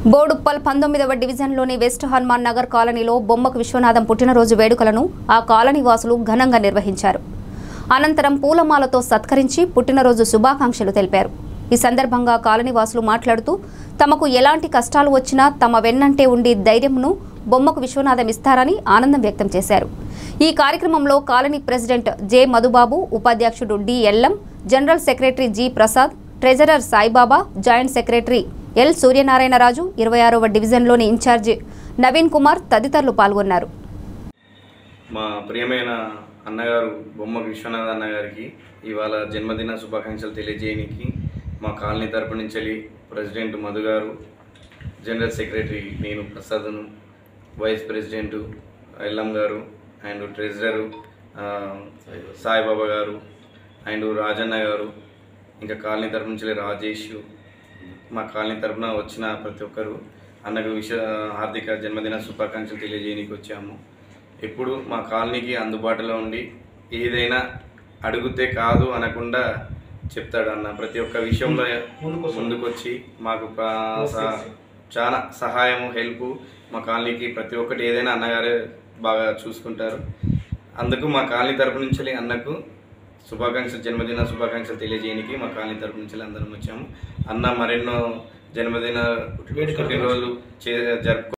బోడుప్పల్ పంతొమ్మిదవ డివిజన్లోని వెస్ట్ హనుమాన్ నగర్ కాలనీలో బొమ్మకు విశ్వనాథం పుట్టినరోజు వేడుకలను ఆ కాలనీ వాసులు ఘనంగా నిర్వహించారు అనంతరం పూలమాలతో సత్కరించి పుట్టినరోజు శుభాకాంక్షలు తెలిపారు ఈ సందర్భంగా కాలనీ వాసులు మాట్లాడుతూ తమకు ఎలాంటి కష్టాలు వచ్చినా తమ వెన్నంటే ఉండి ధైర్యంను బొమ్మకు విశ్వనాథం ఇస్తారని ఆనందం వ్యక్తం చేశారు ఈ కార్యక్రమంలో కాలనీ ప్రెసిడెంట్ జె మధుబాబు ఉపాధ్యక్షుడు D Ellam general secretary G Prasad treasurer Saibaba joint secretary L Suryanarayanaraju ఇరవై ఆరవ డివిజన్లోని ఇన్ఛార్జి నవీన్ కుమార్ తదితరులు పాల్గొన్నారు మా ప్రియమైన అన్నగారు బొమ్మ విశ్వనాథ్ అన్నగారికి ఇవాళ జన్మదిన శుభాకాంక్షలు తెలియజేయడానికి మా కాలనీ తరపు నుంచి వెళ్ళి ప్రెసిడెంట్ మధు గారు జనరల్ సెక్రటరీ నేను ప్రసాద్ను వైస్ ప్రెసిడెంట్ ఎల్లం గారు అండ్ ట్రెజరరు ఆ, సాయిబాబా గారు అండ్ రాజన్న గారు ఇంకా కాలనీ తరపు నుంచి వెళ్ళి రాజేష్ మా కాలనీ తరపున వచ్చిన ప్రతి ఒక్కరు అన్నకు విష హార్దిక జన్మదిన శుభాకాంక్షలు తెలియజేయడానికి వచ్చాము ఎప్పుడు మా కాలనీకి అందుబాటులో ఉండి ఏదైనా అడిగితే కాదు అనకుండా చెప్తాడు అన్న ప్రతి ఒక్క విషయంలో ముందుకొచ్చి మాకు ప్రా- స- చాలా సహాయము హెల్ప్ మా కాలనీకి ప్రతి ఒక్కటి ఏదైనా అన్నగారే బాగా చూసుకుంటారు అందుకు మా కాలనీ తరపు నుంచి అన్నకు శుభాకాంక్షలు జన్మదిన శుభాకాంక్షలు తెలియజేయడానికి మా కాలనీ తరపు నుంచి అందరం వచ్చాము అన్న మరెన్నో జన్మదిన పుట్టినరోజులు చే జరుపుకో